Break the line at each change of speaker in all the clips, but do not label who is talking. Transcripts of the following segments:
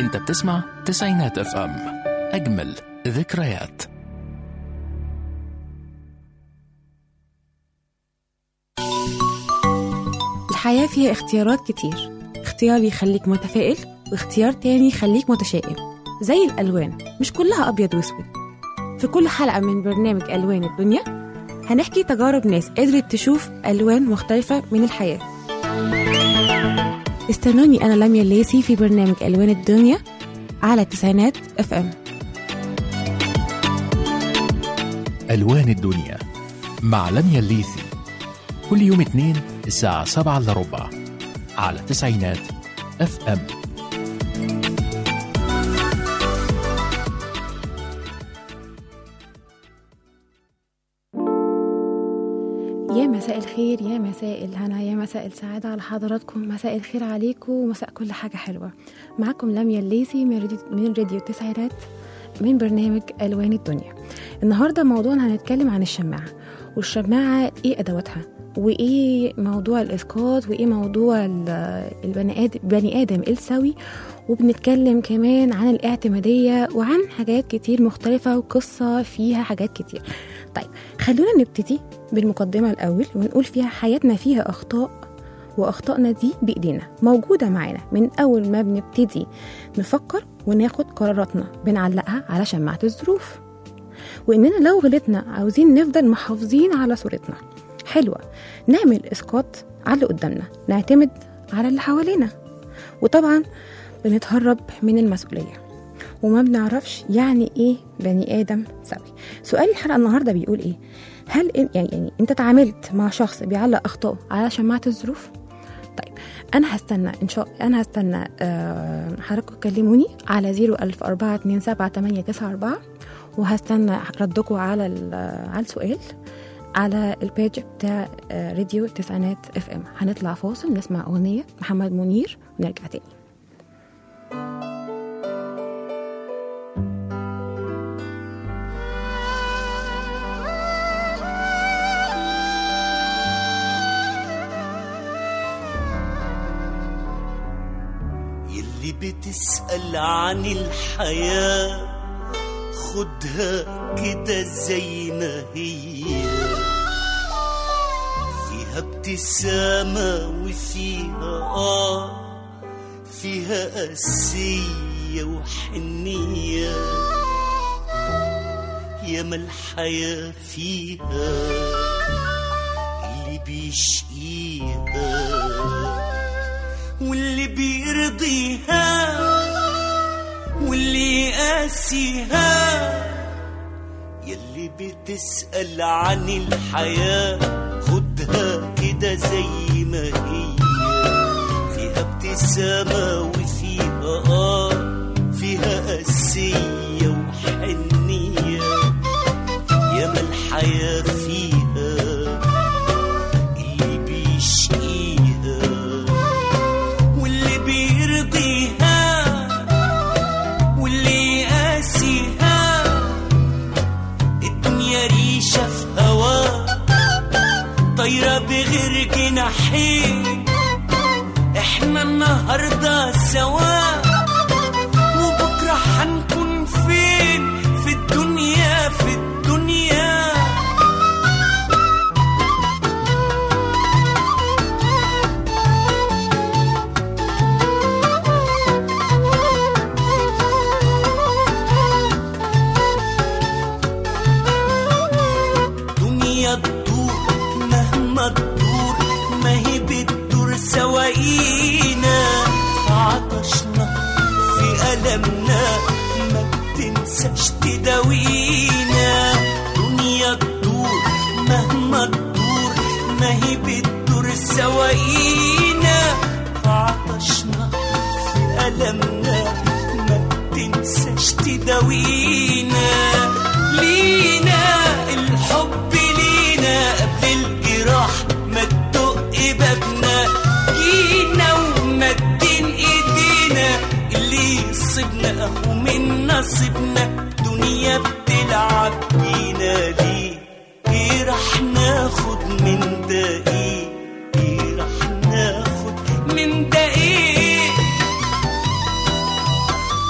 انت بتسمع تسعينات اف ام اجمل ذكريات
الحياة فيها اختيارات كتير اختيار يخليك متفائل واختيار تاني يخليك متشائم زي الألوان مش كلها أبيض وأسود في كل حلقة من برنامج ألوان الدنيا هنحكي تجارب ناس قدرت تشوف ألوان مختلفة من الحياة استنوني أنا لميا الليسي في برنامج ألوان الدنيا على تسعينات اف ام
ألوان الدنيا مع لميا الليثي كل يوم اثنين الساعة سبعة إلا ربع على تسعينات اف ام
يا مساء الخير يا مساء الهنا يا مساء السعادة على حضراتكم مساء الخير عليكم ومساء كل حاجة حلوة معكم لميا الليسي من راديو, من راديو التسعينات من برنامج ألوان الدنيا النهاردة موضوعنا هنتكلم عن الشماعة والشماعة إيه أدواتها وإيه موضوع الإسقاط وإيه موضوع ال- البني آدم, بني آدم السوي وبنتكلم كمان عن الاعتمادية وعن حاجات كتير مختلفة وقصة فيها حاجات كتير طيب خلونا نبتدي بالمقدمة الأول ونقول فيها حياتنا فيها أخطاء وأخطائنا دي بإيدينا موجودة معانا من أول ما بنبتدي نفكر وناخد قراراتنا بنعلقها على شماعة الظروف وإننا لو غلطنا عاوزين نفضل محافظين على صورتنا حلوة نعمل إسقاط على اللي قدامنا نعتمد على اللي حوالينا وطبعا بنتهرب من المسؤولية وما بنعرفش يعني ايه بني ادم سوي سؤال الحلقه النهارده بيقول ايه هل إن يعني, يعني انت تعاملت مع شخص بيعلق اخطاء على شماعه الظروف طيب انا هستنى ان شاء انا هستنى آه حضراتكم تكلموني على 014278994 وهستنى ردكم على ال- على السؤال على البيج بتاع آه، راديو التسعينات اف ام هنطلع فاصل نسمع اغنيه محمد منير ونرجع تاني
يلي بتسأل عن الحياة خدها كده زي ما هي فيها ابتسامة وفيها آه فيها قاسية وحنية ياما الحياة فيها اللي بيشقيها واللي بيرضيها واللي يقاسيها يلي بتسأل عن الحياة خدها كده زي ما هي فيها ابتسامة وفيها آه فيها قاسية وحنية ياما الحياة فيها اللي بيشقيها واللي بيرضيها واللي يقاسيها الدنيا ريشة في هوا طايرة بغير جناحين احنا النهاردة سوا وبكرة هنكون فين في الدنيا في الدنيا دنيا تدور مهما تدور ما هي بتدور سواقينا في عطشنا في ألمنا ما بتنساش تداوينا دنيا تدور مهما تدور ما هي بتدور سواقينا في عطشنا في ألمنا ما بتنساش تداوينا لينا الحب لينا قبل الجراح ما تدق بابنا جينا ومدين ايدينا اللي يصيبنا اهو من نصيبنا دنيا بتلعب بينا ليه ايه راح ناخد من ده ايه ايه راح ناخد من ده ايه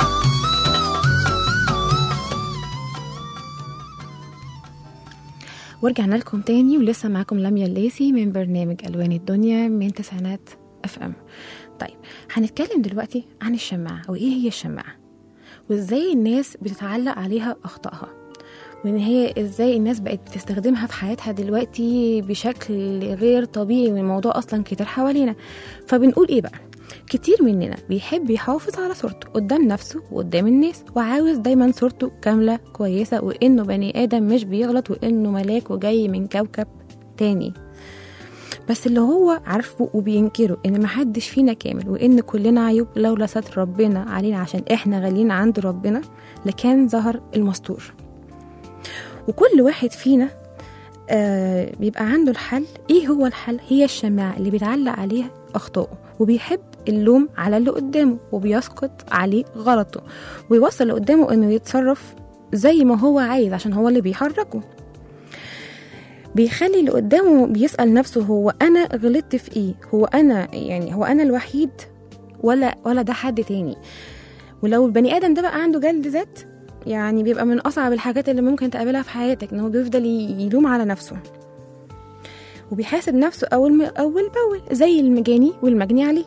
ورجعنا لكم تاني ولسه معاكم لميا الليسي من برنامج ألوان الدنيا من تسعينات اف ام طيب هنتكلم دلوقتي عن الشماعة أو إيه هي الشماعة وإزاي الناس بتتعلق عليها أخطائها وإن هي إزاي الناس بقت بتستخدمها في حياتها دلوقتي بشكل غير طبيعي والموضوع أصلا كتير حوالينا فبنقول إيه بقى كتير مننا بيحب يحافظ على صورته قدام نفسه وقدام الناس وعاوز دايما صورته كاملة كويسة وإنه بني آدم مش بيغلط وإنه ملاك وجاي من كوكب تاني بس اللي هو عارفه وبينكره ان محدش فينا كامل وان كلنا عيوب لولا ستر ربنا علينا عشان احنا غاليين عند ربنا لكان ظهر المستور وكل واحد فينا آه بيبقى عنده الحل ايه هو الحل هي الشماعة اللي بيتعلق عليها اخطائه وبيحب اللوم على اللي قدامه وبيسقط عليه غلطه ويوصل اللي قدامه انه يتصرف زي ما هو عايز عشان هو اللي بيحركه بيخلي اللي قدامه بيسأل نفسه هو أنا غلطت في إيه؟ هو أنا يعني هو أنا الوحيد ولا ولا ده حد تاني؟ ولو البني آدم ده بقى عنده جلد ذات يعني بيبقى من أصعب الحاجات اللي ممكن تقابلها في حياتك إن هو بيفضل ي- يلوم على نفسه وبيحاسب نفسه أول م- أول بأول زي المجاني والمجني عليه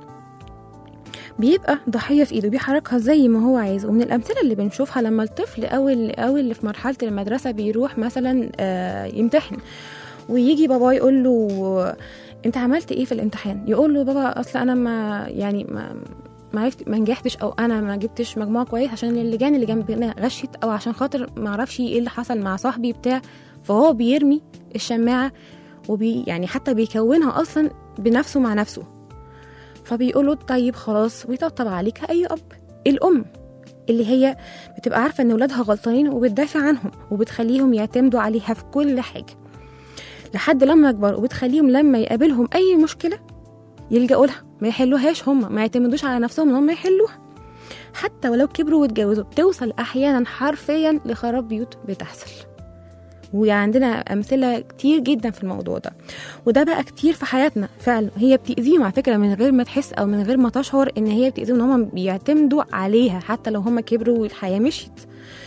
بيبقى ضحية في ايده بيحركها زي ما هو عايز ومن الأمثلة اللي بنشوفها لما الطفل أو اللي, أو اللي في مرحلة المدرسة بيروح مثلا آه، يمتحن ويجي بابا يقول له انت عملت ايه في الامتحان يقول له بابا اصل انا ما يعني ما ما عرفت ما نجحتش او انا ما جبتش مجموع كويس عشان اللجان اللي جنبنا غشت او عشان خاطر ما اعرفش ايه اللي حصل مع صاحبي بتاع فهو بيرمي الشماعه وبي يعني حتى بيكونها اصلا بنفسه مع نفسه فبيقولوا طيب خلاص ويطبطب عليك كأي أب الأم اللي هي بتبقى عارفة إن ولادها غلطانين وبتدافع عنهم وبتخليهم يعتمدوا عليها في كل حاجة لحد لما يكبروا وبتخليهم لما يقابلهم أي مشكلة يلجأوا لها ما يحلوهاش هم ما يعتمدوش على نفسهم إن هم يحلوها حتى ولو كبروا واتجوزوا بتوصل أحيانا حرفيا لخراب بيوت بتحصل وعندنا أمثلة كتير جدا في الموضوع ده وده بقى كتير في حياتنا فعلا هي بتأذيهم على فكرة من غير ما تحس أو من غير ما تشعر إن هي بتأذيهم إن هم بيعتمدوا عليها حتى لو هم كبروا والحياة مشيت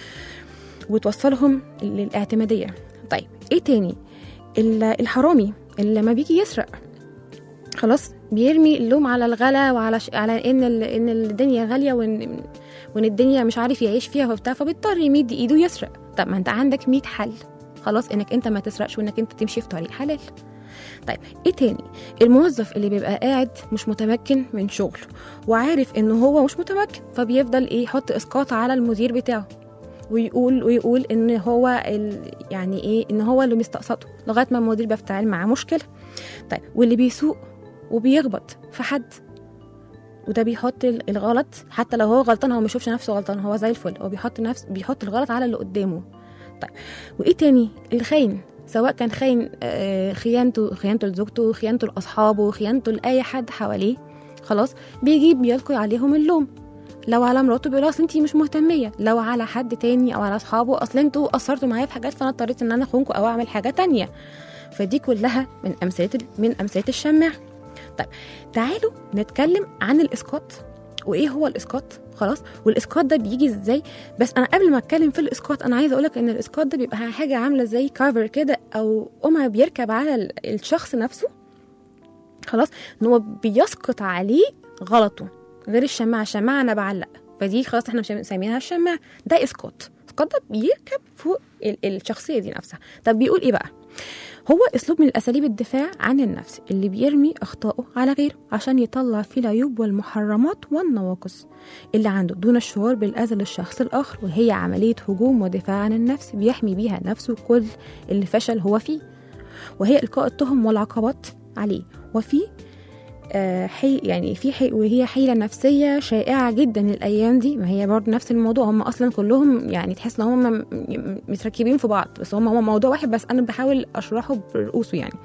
وتوصلهم للاعتمادية طيب إيه تاني ال- الحرامي اللي لما بيجي يسرق خلاص بيرمي اللوم على الغلا وعلى ش... على ان ال... ان الدنيا غاليه وان وان الدنيا مش عارف يعيش فيها وبتاع فبيضطر يمد ايده يسرق طب ما انت عندك 100 حل خلاص انك انت ما تسرقش وانك انت تمشي في طريق حلال طيب ايه تاني الموظف اللي بيبقى قاعد مش متمكن من شغله وعارف ان هو مش متمكن فبيفضل ايه يحط اسقاط على المدير بتاعه ويقول ويقول ان هو ال يعني ايه ان هو اللي مستقصده لغايه ما المدير بيفتعل معاه مشكله طيب واللي بيسوق وبيخبط في حد وده بيحط ال- الغلط حتى لو هو غلطان هو ما يشوفش نفسه غلطان هو زي الفل هو بيحط نفس بيحط الغلط على اللي قدامه طيب وايه تاني الخاين سواء كان خاين آه، خيانته خيانته لزوجته خيانته لاصحابه خيانته لاي حد حواليه خلاص بيجي بيلقي عليهم اللوم لو على مراته بيقول اصل انتي مش مهتميه لو على حد تاني او على اصحابه اصل انتوا قصرتوا معايا في حاجات فانا اضطريت ان انا اخونكم او اعمل حاجه تانية فدي كلها من امثله من امثله الشماع طيب تعالوا نتكلم عن الاسقاط وايه هو الاسقاط خلاص والاسقاط ده بيجي ازاي بس انا قبل ما اتكلم في الاسقاط انا عايزه اقولك ان الاسقاط ده بيبقى حاجه عامله زي كافر كده او قمع بيركب على ال- الشخص نفسه خلاص ان هو بيسقط عليه غلطه غير الشماعه الشماعه انا بعلق فدي خلاص احنا مش مسمينها الشماعه ده اسقاط الاسقاط ده بيركب فوق ال- الشخصيه دي نفسها طب بيقول ايه بقى هو اسلوب من اساليب الدفاع عن النفس اللي بيرمي اخطائه على غيره عشان يطلع فيه العيوب والمحرمات والنواقص اللي عنده دون الشعور بالاذى للشخص الاخر وهي عمليه هجوم ودفاع عن النفس بيحمي بيها نفسه كل اللي فشل هو فيه وهي القاء التهم والعقبات عليه وفي آه، حي يعني في حي وهي حيلة نفسية شائعة جدا الأيام دي ما هي برضه نفس الموضوع هم أصلا كلهم يعني تحس إن هم م- م- متركبين في بعض بس هم هم موضوع واحد بس أنا بحاول أشرحه برؤوسه يعني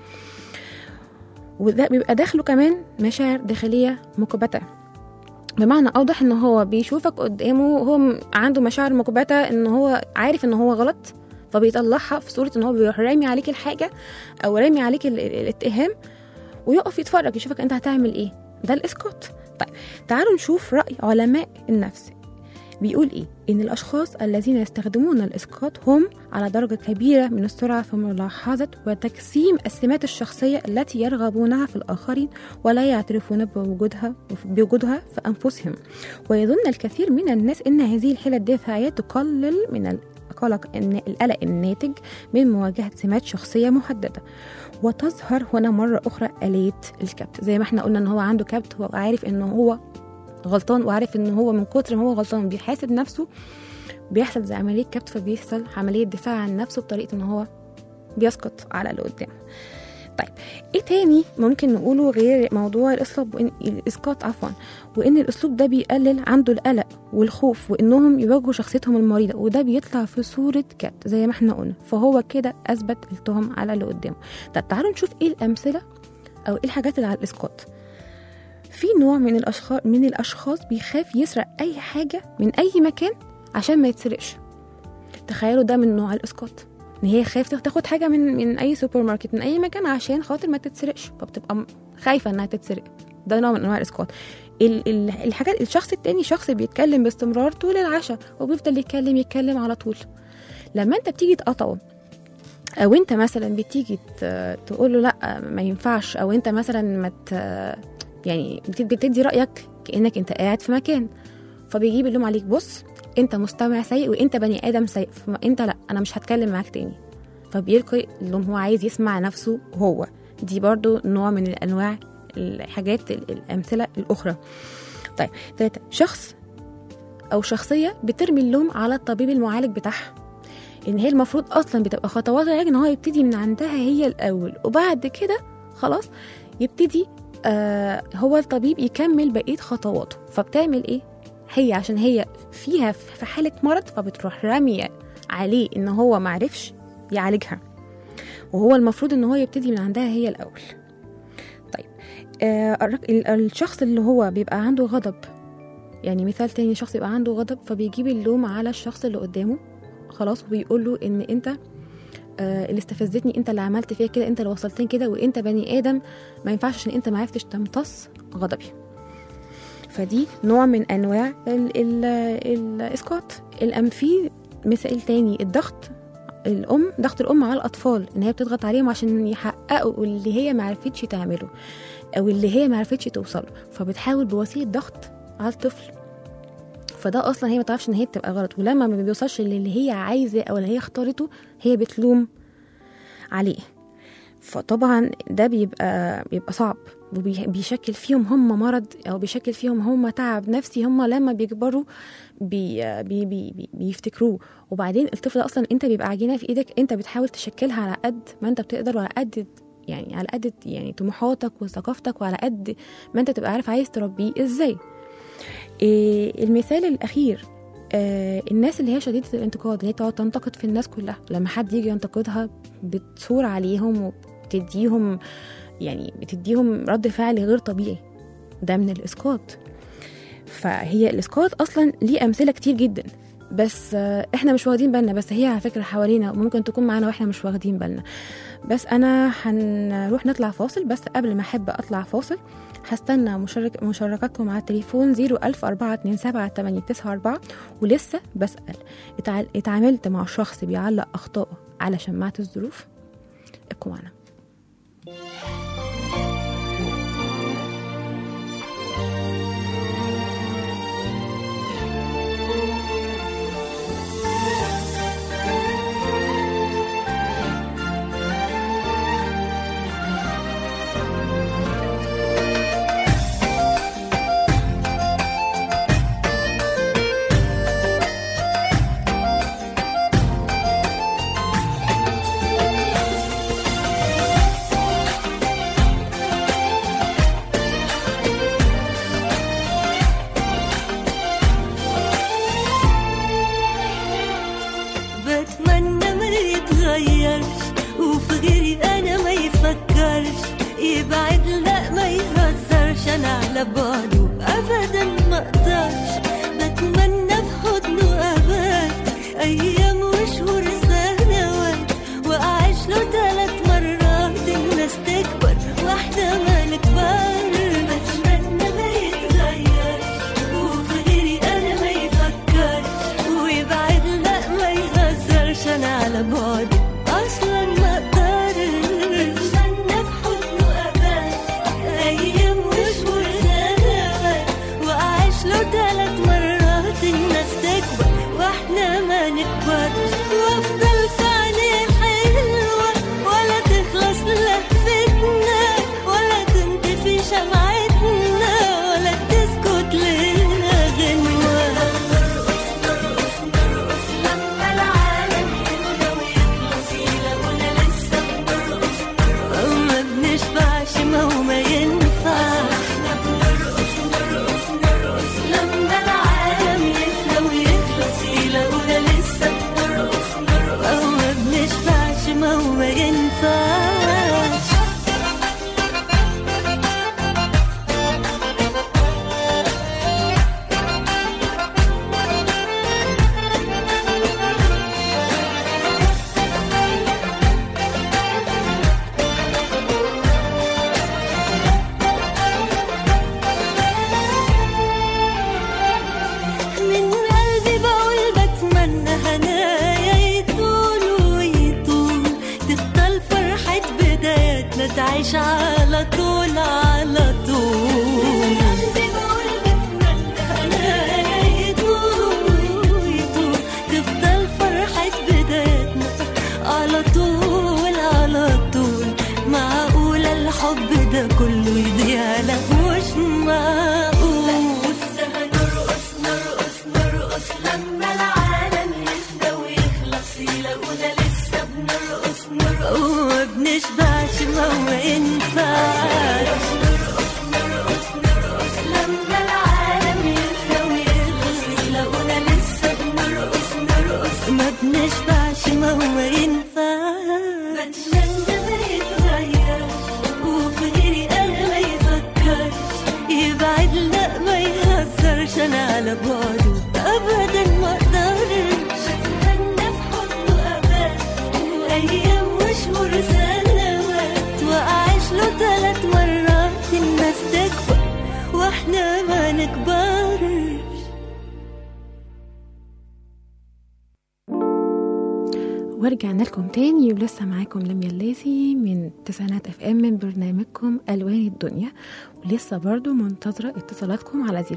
وده بيبقى داخله كمان مشاعر داخلية مكبتة بمعنى أوضح إن هو بيشوفك قدامه هو م- عنده مشاعر مكبتة إن هو عارف إن هو غلط فبيطلعها في صورة إن هو بيروح رامي عليك الحاجة أو رامي عليك ال- ال- الاتهام ويقف يتفرج يشوفك انت هتعمل ايه ده الاسقاط طيب تعالوا نشوف راي علماء النفس بيقول إيه؟ إن الأشخاص الذين يستخدمون الإسقاط هم على درجة كبيرة من السرعة في ملاحظة وتجسيم السمات الشخصية التي يرغبونها في الآخرين ولا يعترفون بوجودها بوجودها في أنفسهم ويظن الكثير من الناس أن هذه الحيلة الدفاعية تقلل من القلق إن القلق الناتج من مواجهة سمات شخصية محددة وتظهر هنا مرة أخرى آلية الكبت زي ما احنا قلنا إن هو عنده كبت هو عارف إن هو غلطان وعارف إن هو من كتر ما هو غلطان بيحاسب نفسه بيحصل زي عملية كبت فبيحصل عملية دفاع عن نفسه بطريقة إن هو بيسقط على اللي قدامه طيب ايه تاني ممكن نقوله غير موضوع الاسلوب وإن الاسقاط عفوا وان الاسلوب ده بيقلل عنده القلق والخوف وانهم يواجهوا شخصيتهم المريضه وده بيطلع في صوره كبت زي ما احنا قلنا فهو كده اثبت التهم على اللي قدامه طب تعالوا نشوف ايه الامثله او ايه الحاجات اللي على الاسقاط في نوع من الاشخاص من الاشخاص بيخاف يسرق اي حاجه من اي مكان عشان ما يتسرقش تخيلوا ده من نوع الاسقاط ان هي خايفه تاخد حاجه من من اي سوبر ماركت من اي مكان عشان خاطر ما تتسرقش فبتبقى م- خايفه انها تتسرق ده نوع من انواع الاسقاط ال- ال- الحاجات الشخص التاني شخص بيتكلم باستمرار طول العشاء وبيفضل يتكلم يتكلم على طول لما انت بتيجي تقطعه او انت مثلا بتيجي تقول له لا ما ينفعش او انت مثلا ما ت- يعني بت- بتدي رايك كانك انت قاعد في مكان فبيجيب اللوم عليك بص انت مستمع سيء وانت بني ادم سيء فانت لا انا مش هتكلم معاك تاني فبيلقي اللوم هو عايز يسمع نفسه هو دي برضو نوع من الانواع الحاجات ال- الامثله الاخرى طيب ثلاثة شخص او شخصيه بترمي اللوم على الطبيب المعالج بتاعها ان هي المفروض اصلا بتبقى خطوات العلاج ان هو يبتدي من عندها هي الاول وبعد كده خلاص يبتدي آه هو الطبيب يكمل بقيه خطواته فبتعمل ايه هي عشان هي فيها في حاله مرض فبتروح راميه عليه ان هو معرفش يعالجها وهو المفروض ان هو يبتدي من عندها هي الاول طيب آه الرك- ال- الشخص اللي هو بيبقى عنده غضب يعني مثال تاني شخص يبقى عنده غضب فبيجيب اللوم على الشخص اللي قدامه خلاص وبيقول له ان انت آه اللي استفزتني انت اللي عملت فيا كده انت اللي وصلتني كده وانت بني ادم ما ينفعش عشان انت ما عرفتش تمتص غضبي فدي نوع من انواع ال ال الاسقاط الام في مثال تاني الضغط الام ضغط الام على الاطفال ان هي بتضغط عليهم عشان يحققوا اللي هي ما عرفتش تعمله او اللي هي ما عرفتش توصله فبتحاول بوسيله ضغط على الطفل فده اصلا هي ما تعرفش ان هي بتبقى غلط ولما ما بيوصلش للي هي عايزاه او اللي هي اختارته هي بتلوم عليه فطبعا ده بيبقى بيبقى صعب وبيشكل فيهم هم مرض او بيشكل فيهم هم تعب نفسي هم لما بيكبروا بي بي بي بي بيفتكروه وبعدين الطفل اصلا انت بيبقى عجينه في ايدك انت بتحاول تشكلها على قد ما انت بتقدر وعلى قد يعني على قد يعني طموحاتك وثقافتك وعلى قد ما انت تبقى عارف عايز تربيه ازاي إيه المثال الاخير آه الناس اللي هي شديده الانتقاد اللي هي تقعد تنتقد في الناس كلها لما حد يجي ينتقدها بتصور عليهم وبتديهم يعني بتديهم رد فعل غير طبيعي ده من الاسقاط فهي الاسقاط اصلا ليه امثله كتير جدا بس آه، احنا مش واخدين بالنا بس هي على فكره حوالينا ممكن تكون معانا واحنا مش واخدين بالنا بس انا هنروح نطلع فاصل بس قبل ما احب اطلع فاصل هستنى مشارك مشاركاتكم على التليفون 010427894 ولسه بسأل اتع- اتعاملت مع شخص بيعلق أخطائه على شماعة الظروف ابقوا معنا
بتمنى ما يتغيرش وفي غيري انا ما يفكرش يبعد لا ما يهزرش انا على بعده ابدا ما اقدرش بتمنى في حضنه ابات ايام وشهور سنوات واعيش له ثلاث مرات الناس تكبر واحده ما نكبر بتمنى ما يتغيرش وفي غيري انا ما يفكرش واحنا ما نكبرش
ورجعنا لكم تاني ولسه معاكم لميا الليثي من تسعينات اف ام من برنامجكم الوان الدنيا ولسه برضو منتظرة اتصالاتكم على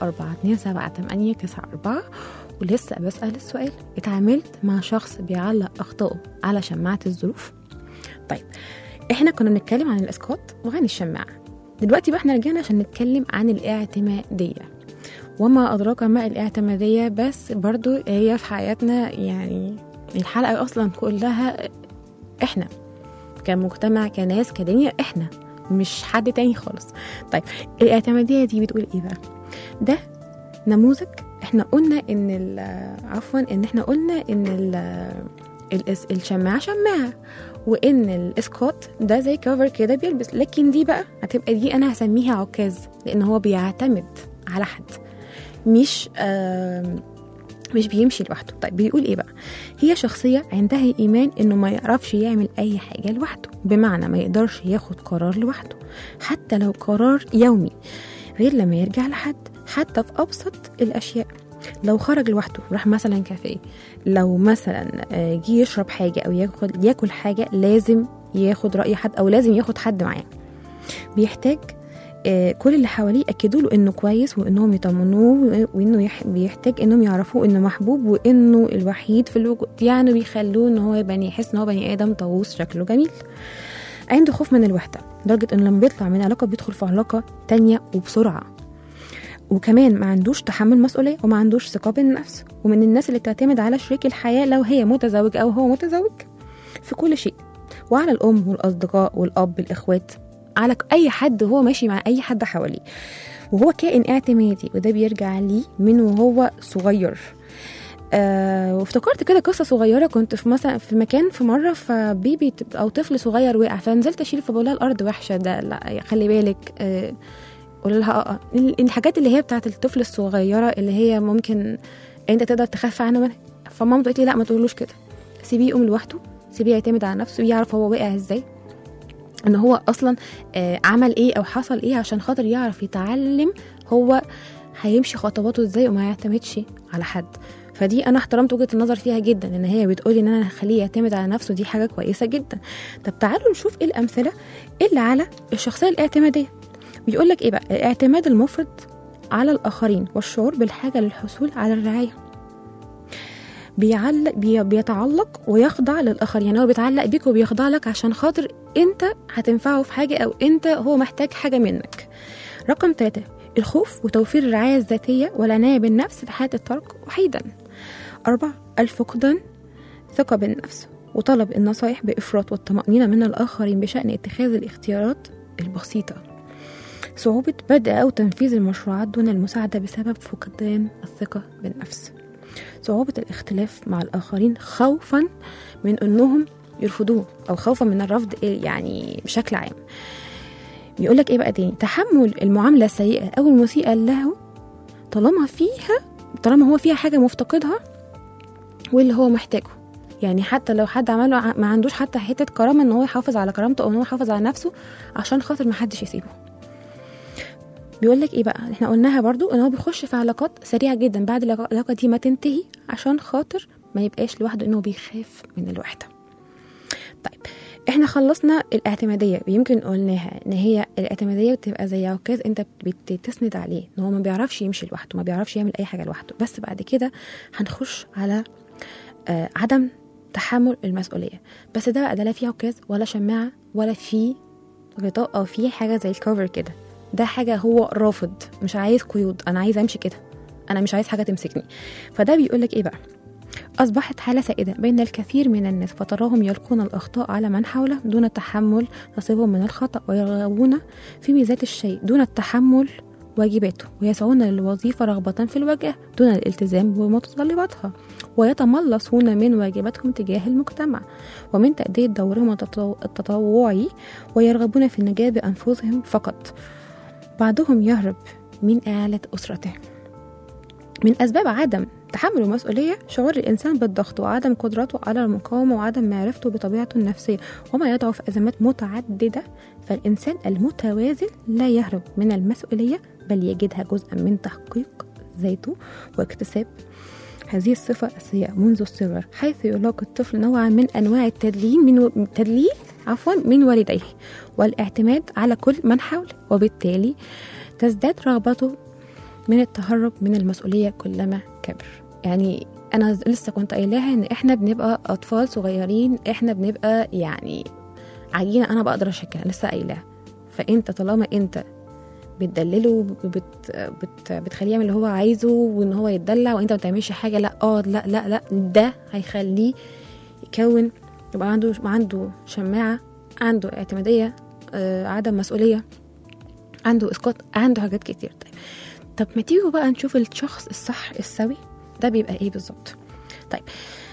010427894 ولسه بسأل السؤال اتعاملت مع شخص بيعلق أخطائه على شماعة الظروف طيب احنا كنا بنتكلم عن الاسقاط وعن الشماعة دلوقتي بقى احنا رجعنا عشان نتكلم عن الاعتمادية وما أدراك ما الاعتمادية بس برضو هي في حياتنا يعني الحلقة أصلا كلها إحنا كمجتمع كناس كدنيا إحنا مش حد تاني خالص طيب الاعتمادية دي بتقول إيه بقى ده نموذج إحنا قلنا إن ال- عفوا إن إحنا قلنا إن ال- الإس- الشماعة شماعة وإن الإسقاط ده زي كفر كده بيلبس لكن دي بقى هتبقى دي أنا هسميها عكاز لأن هو بيعتمد على حد مش آم، مش بيمشي لوحده طيب بيقول ايه بقى هي شخصية عندها إيمان إنه ما يعرفش يعمل أي حاجة لوحده بمعنى ما يقدرش ياخد قرار لوحده حتى لو قرار يومي غير لما يرجع لحد حتى في أبسط الأشياء لو خرج لوحده راح مثلا كافيه لو مثلا آه، جه يشرب حاجة أو ياكل ياكل حاجة لازم ياخد رأي حد أو لازم ياخد حد معاه بيحتاج آه، كل اللي حواليه ياكدوا له انه كويس وانهم يطمنوه وانه يح- بيحتاج انهم يعرفوه انه محبوب وانه الوحيد في الوجود يعني بيخلوه ان هو يبقى يحس ان هو بني ادم طاووس شكله جميل عنده خوف من الوحده لدرجه انه لما بيطلع من علاقه بيدخل في علاقه تانية وبسرعه وكمان ما عندوش تحمل مسؤوليه وما عندوش ثقه بالنفس ومن الناس اللي بتعتمد على شريك الحياه لو هي متزوج او هو متزوج في كل شيء وعلى الام والاصدقاء والاب الاخوات على اي حد هو ماشي مع اي حد حواليه وهو كائن اعتمادي وده بيرجع ليه من وهو صغير آه وافتكرت كده قصه صغيره كنت في مثلا في مكان في مره فبيبي ت- او طفل صغير وقع فنزلت اشيل فبقول لها الارض وحشه ده لا خلي بالك آه قول لها اه آه. ال- الحاجات اللي هي بتاعت الطفل الصغيره اللي هي ممكن انت تقدر تخاف عنها منها فمامته قالت لي لا ما تقولوش كده سيبيه يقوم لوحده سيبيه يعتمد على نفسه يعرف هو وقع ازاي ان هو اصلا آه، عمل ايه او حصل ايه عشان خاطر يعرف يتعلم هو هيمشي خطواته ازاي وما يعتمدش على حد فدي انا احترمت وجهه النظر فيها جدا ان هي بتقولي ان انا هخليه يعتمد على نفسه دي حاجه كويسه جدا طب تعالوا نشوف ايه الامثله اللي على الشخصيه الاعتماديه بيقول لك ايه بقى الاعتماد المفرط على الاخرين والشعور بالحاجه للحصول على الرعايه بيعلق بي بيتعلق ويخضع للاخر يعني هو بيتعلق بيك وبيخضع لك عشان خاطر انت هتنفعه في حاجه او انت هو محتاج حاجه منك رقم ثلاثة الخوف وتوفير الرعاية الذاتية والعناية بالنفس في حالة الترك وحيدا أربعة الفقدان ثقة بالنفس وطلب النصائح بإفراط والطمأنينة من الآخرين بشأن اتخاذ الاختيارات البسيطة صعوبة بدء أو تنفيذ المشروعات دون المساعدة بسبب فقدان الثقة بالنفس صعوبة الاختلاف مع الآخرين خوفا من أنهم يرفضوه أو خوفا من الرفض يعني بشكل عام بيقول لك ايه بقى تاني تحمل المعامله السيئه او المسيئه له طالما فيها طالما هو فيها حاجه مفتقدها واللي هو محتاجه يعني حتى لو حد عمله ع- ما عندوش حتى حته كرامه ان هو يحافظ على كرامته او ان هو يحافظ على نفسه عشان خاطر ما حدش يسيبه بيقول لك ايه بقى احنا قلناها برضو ان هو بيخش في علاقات سريعه جدا بعد العلاقه العلاقة دي ما تنتهي عشان خاطر ما يبقاش لوحده انه بيخاف من الوحده طيب احنا خلصنا الاعتماديه يمكن قلناها ان هي الاعتماديه بتبقى زي عكاز انت بت- بتسند عليه ان هو ما بيعرفش يمشي لوحده ما بيعرفش يعمل اي حاجه لوحده بس بعد كده هنخش على آه عدم تحمل المسؤوليه بس ده بقى ده لا فيه عكاز ولا شماعه ولا فيه غطاء او فيه حاجه زي الكفر كده ده حاجه هو رافض مش عايز قيود انا عايز امشي كده انا مش عايز حاجه تمسكني فده بيقول لك ايه بقى أصبحت حالة سائدة بين الكثير من الناس فتراهم يلقون الأخطاء على من حولهم دون تحمل نصيبهم من الخطأ ويرغبون في ميزات الشيء دون التحمل واجباته ويسعون للوظيفة رغبة في الوجه دون الالتزام بمتطلباتها ويتملصون من واجباتهم تجاه المجتمع ومن تأدية دورهم التطو- التطوعي ويرغبون في النجاة بأنفسهم فقط بعضهم يهرب من إعالة أسرته من أسباب عدم تحمل المسؤولية شعور الإنسان بالضغط وعدم قدرته على المقاومة وعدم معرفته بطبيعته النفسية وما يدعو في أزمات متعددة فالإنسان المتوازن لا يهرب من المسؤولية بل يجدها جزءا من تحقيق ذاته واكتساب هذه الصفة الأساسية منذ الصغر حيث يلاقي الطفل نوعا من أنواع التدليل من و... تدليل عفوا من والديه والاعتماد على كل من حوله وبالتالي تزداد رغبته من التهرب من المسؤولية كلما كبر يعني أنا لسه كنت قايلاها إن إحنا بنبقى أطفال صغيرين إحنا بنبقى يعني عجينة أنا بقدر أشكلها لسه قايلاها فأنت طالما أنت بتدلله بت بت بتخليه يعمل اللي هو عايزه وان هو يتدلع وانت ما بتعملش حاجه لا اه لا لا لا ده هيخليه يكون يبقى عنده عنده شماعه عنده اعتماديه آه عدم مسؤوليه عنده اسقاط عنده حاجات كتير طيب طب ما تيجوا بقى نشوف الشخص الصح السوي ده بيبقى ايه بالظبط طيب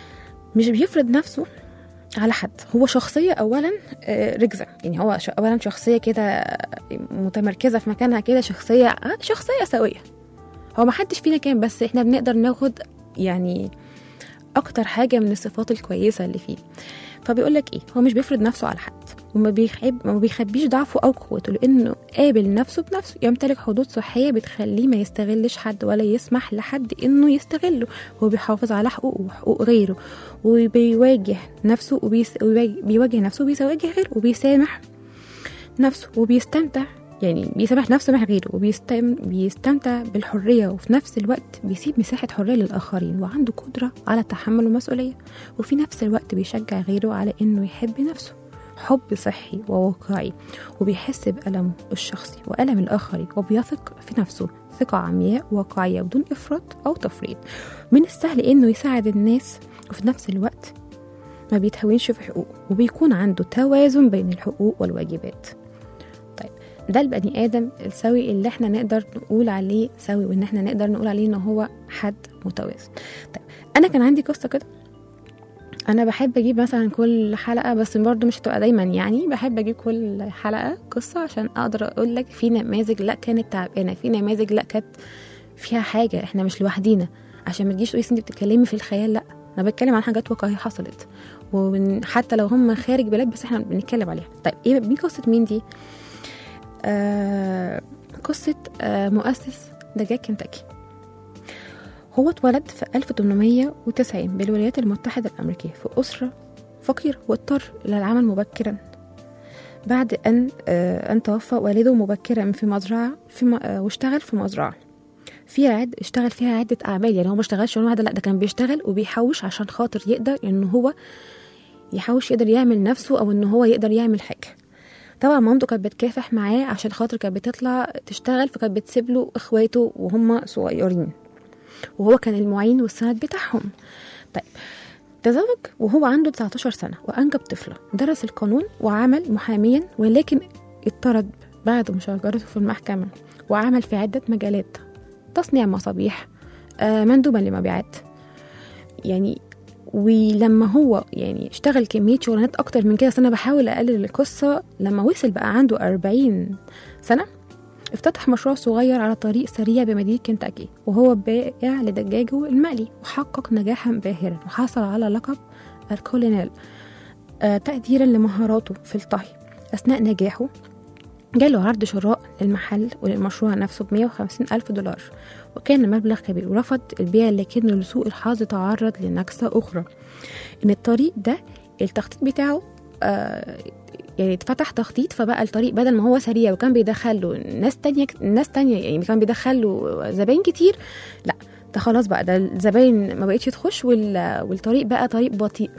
مش بيفرض نفسه على حد هو شخصية أولا آه، ركزة يعني هو ش- أولا شخصية كده متمركزة في مكانها كده شخصية آه، شخصية سوية هو ما حدش فينا كان بس احنا بنقدر ناخد يعني أكتر حاجة من الصفات الكويسة اللي فيه فبيقول لك ايه هو مش بيفرض نفسه على حد وما بيخب ما بيخبيش ضعفه او قوته لانه قابل نفسه بنفسه يمتلك حدود صحيه بتخليه ما يستغلش حد ولا يسمح لحد انه يستغله هو بيحافظ على حقوقه وحقوق غيره وبيواجه نفسه وبيواجه نفسه وبيواجه غيره وبيسامح نفسه وبيستمتع يعني بيسامح نفسه مع غيره وبيستم بيستمتع بالحرية وفي نفس الوقت بيسيب مساحة حرية للآخرين وعنده قدرة على تحمل المسؤولية وفي نفس الوقت بيشجع غيره على إنه يحب نفسه حب صحي وواقعي وبيحس بألمه الشخصي وألم الآخرين وبيثق في نفسه ثقة عمياء واقعية بدون إفراط أو تفريط من السهل إنه يساعد الناس وفي نفس الوقت ما بيتهاونش في حقوقه وبيكون عنده توازن بين الحقوق والواجبات طيب ده البني ادم السوي اللي احنا نقدر نقول عليه سوي وان احنا نقدر نقول عليه ان هو حد متوازن طيب انا كان عندي قصه كده انا بحب اجيب مثلا كل حلقه بس برضو مش هتبقى دايما يعني بحب اجيب كل حلقه قصه عشان اقدر اقول لك في نماذج لا كانت تعبانه في نماذج لا كانت فيها حاجه احنا مش لوحدينا عشان ما تجيش تقولي انت بتتكلمي في الخيال لا انا بتكلم عن حاجات واقعيه حصلت وحتى لو هم خارج بلاد بس احنا بنتكلم عليها طيب ايه مين قصه مين دي آه قصة آه مؤسس دجاج كنتاكي هو اتولد في 1890 بالولايات المتحدة الأمريكية في أسرة فقيرة واضطر إلى العمل مبكرا بعد أن آه أن توفى والده مبكرا في مزرعة في م... آه واشتغل في مزرعة فيها عد اشتغل فيها عدة أعمال يعني هو ما اشتغلش شغلانة واحدة لا ده كان بيشتغل وبيحوش عشان خاطر يقدر إن هو يحوش يقدر يعمل نفسه أو إن هو يقدر يعمل حاجة طبعا مامته كانت بتكافح معاه عشان خاطر كانت بتطلع تشتغل فكانت بتسيب له اخواته وهم صغيرين وهو كان المعين والسند بتاعهم طيب تزوج وهو عنده 19 سنة وأنجب طفلة درس القانون وعمل محاميا ولكن اضطرد بعد مشاجرته في المحكمة وعمل في عدة مجالات تصنيع مصابيح آه، مندوبا لمبيعات يعني ولما هو يعني اشتغل كمية شغلانات أكتر من كده سنة بحاول أقلل القصة لما وصل بقى عنده أربعين سنة افتتح مشروع صغير على طريق سريع بمدينة كنتاكي وهو بائع لدجاجه المقلي وحقق نجاحا باهرا وحصل على لقب الكولينيل آه تقديرا لمهاراته في الطهي أثناء نجاحه جاله عرض شراء للمحل وللمشروع نفسه ب 150 ألف دولار وكان مبلغ كبير ورفض البيع لكنه لسوء الحظ تعرض لنكسة أخرى إن الطريق ده التخطيط بتاعه آه يعني اتفتح تخطيط فبقى الطريق بدل ما هو سريع وكان بيدخل له ناس تانية ناس تانية يعني كان بيدخل له زباين كتير لا ده خلاص بقى ده الزباين ما بقتش تخش وال- والطريق بقى طريق بطيء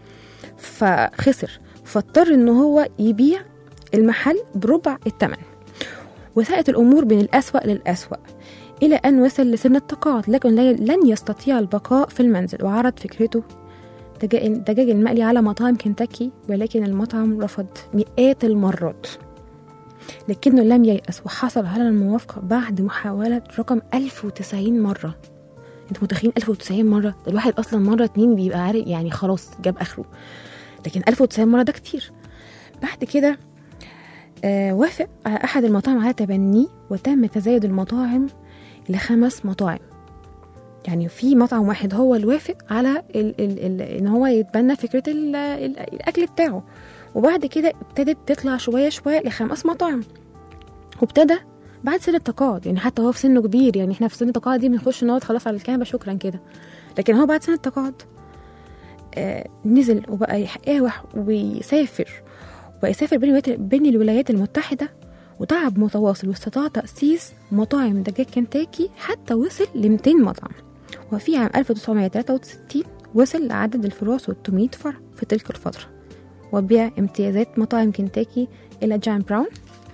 فخسر فاضطر ان هو يبيع المحل بربع الثمن وساءت الامور من الاسوأ للاسوأ الى ان وصل لسن التقاعد لكن لا- لن يستطيع البقاء في المنزل وعرض فكرته دجاج الدجاج المقلي على مطاعم كنتاكي ولكن المطعم رفض مئات المرات لكنه لم ييأس وحصل على الموافقة بعد محاولة رقم 1090 مرة انتوا متخيلين 1090 مرة ده الواحد أصلا مرة اتنين بيبقى عارف يعني خلاص جاب آخره لكن 1090 مرة ده كتير بعد كده آه وافق على أحد المطاعم على تبنيه وتم تزايد المطاعم لخمس مطاعم يعني في مطعم واحد هو اللي وافق على ال ال ال ان هو يتبنى فكره ال ال الاكل بتاعه وبعد كده ابتدت تطلع شويه شويه لخمس مطاعم وابتدى بعد سن التقاعد يعني حتى هو في سنه كبير يعني احنا في سن التقاعد دي بنخش نقعد خلاص على الكنبه شكرا كده لكن هو بعد سن التقاعد آه نزل وبقى يقاوح ويسافر وبقى يسافر بين الولايات- بين الولايات المتحده وتعب متواصل واستطاع تأسيس مطاعم دجاج كنتاكي حتى وصل ل 200 مطعم وفي عام 1963 وصل لعدد الفروع 600 فرع في تلك الفترة وبيع امتيازات مطاعم كنتاكي إلى جان براون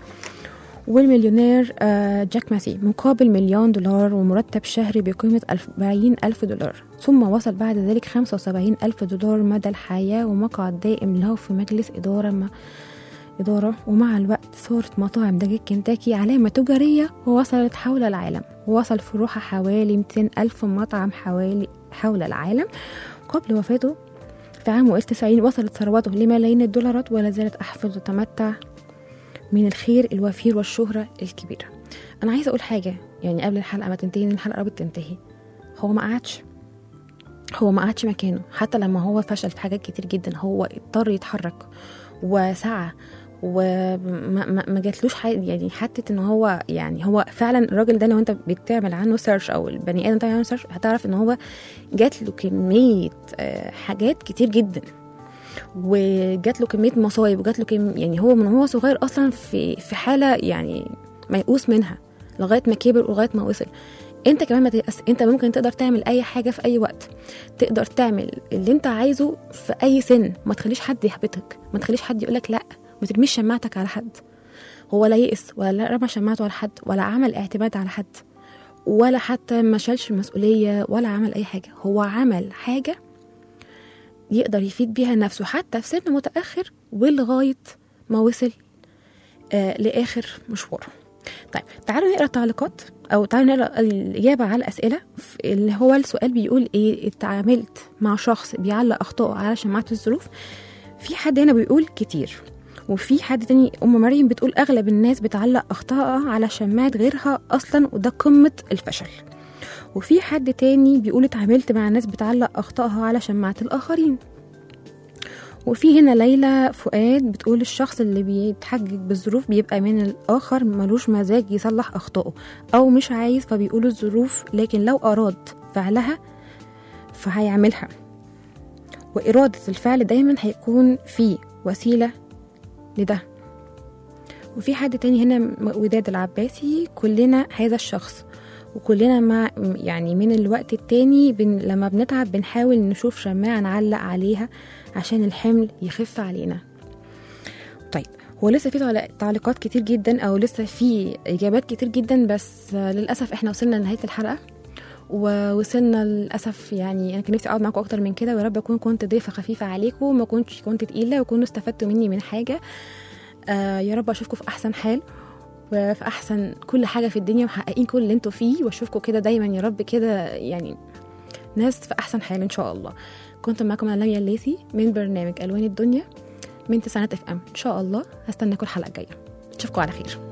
والمليونير آه، جاك ماسي مقابل مليون دولار ومرتب شهري بقيمة 40 ألف دولار ثم وصل بعد ذلك 75 ألف دولار مدى الحياة ومقعد دائم له في مجلس إدارة مع إدارة ومع الوقت صارت مطاعم دجاج كنتاكي علامة تجارية ووصلت حول العالم ووصل فروعها حوالي 200 ألف مطعم حوالي حول العالم قبل وفاته في عام 91 وصلت ثروته لملايين الدولارات ولا زالت أحفظ تتمتع من الخير الوفير والشهرة الكبيرة أنا عايزة أقول حاجة يعني قبل الحلقة ما تنتهي إن الحلقة قربت تنتهي هو ما قعدش هو ما قعدش مكانه حتى لما هو فشل في حاجات كتير جدا هو اضطر يتحرك وسعى وما ما ما جاتلوش حاجه يعني حته ان هو يعني هو فعلا الراجل ده لو انت بتعمل عنه سيرش او البني ادم بتعمل عنه سيرش هتعرف ان هو جات له كميه آه، حاجات كتير جدا وجات له كميه مصايب وجات له كم يعني هو من هو صغير اصلا في في حاله يعني ميؤوس منها لغايه ما كبر ولغايه ما وصل انت كمان ما تيأس انت ممكن تقدر تعمل اي حاجه في اي وقت تقدر تعمل اللي انت عايزه في اي سن ما تخليش حد يحبطك ما تخليش حد يقولك لا ما ترميش شماعتك على حد هو لا يئس ولا رمى شماعته على حد ولا عمل اعتماد على حد ولا حتى ما شالش المسؤوليه ولا عمل اي حاجه هو عمل حاجه يقدر يفيد بيها نفسه حتى في سن متاخر ولغايه ما وصل آه لاخر مشواره طيب تعالوا نقرا التعليقات او تعالوا نقرا الاجابه على الاسئله ف- اللي هو السؤال بيقول ايه اتعاملت مع شخص بيعلق اخطائه على شماعه الظروف في حد هنا بيقول كتير وفي حد تاني ام مريم بتقول اغلب الناس بتعلق اخطائها على شماعه غيرها اصلا وده قمه الفشل وفي حد تاني بيقول اتعاملت مع ناس بتعلق اخطائها على شماعه الاخرين وفي هنا ليلى فؤاد بتقول الشخص اللي بيتحجج بالظروف بيبقى من الآخر ملوش مزاج يصلح أخطائه أو مش عايز فبيقول الظروف لكن لو أراد فعلها فهيعملها وإرادة الفعل دايما هيكون في وسيلة لده وفي حد تاني هنا وداد العباسي كلنا هذا الشخص وكلنا مع يعني من الوقت التاني بن لما بنتعب بنحاول نشوف شماعة نعلق عليها عشان الحمل يخف علينا طيب هو لسه في تعليق- تعليقات كتير جدا او لسه في اجابات كتير جدا بس آه، للاسف احنا وصلنا لنهايه الحلقه ووصلنا للاسف يعني انا كان نفسي اقعد معاكم اكتر من كده ويا رب اكون كنت ضيفه خفيفه عليكم وما كنتش كنت تقيله وكونوا استفدتوا مني من حاجه آه يا رب اشوفكم في احسن حال وفي احسن كل حاجه في الدنيا ومحققين كل اللي انتوا فيه واشوفكم كده دايما يا رب كده يعني ناس في احسن حال ان شاء الله كنت معاكم انا لميا الليثي من برنامج الوان الدنيا من تسعينات اف ام ان شاء الله هستناكم الحلقه الجايه اشوفكم على خير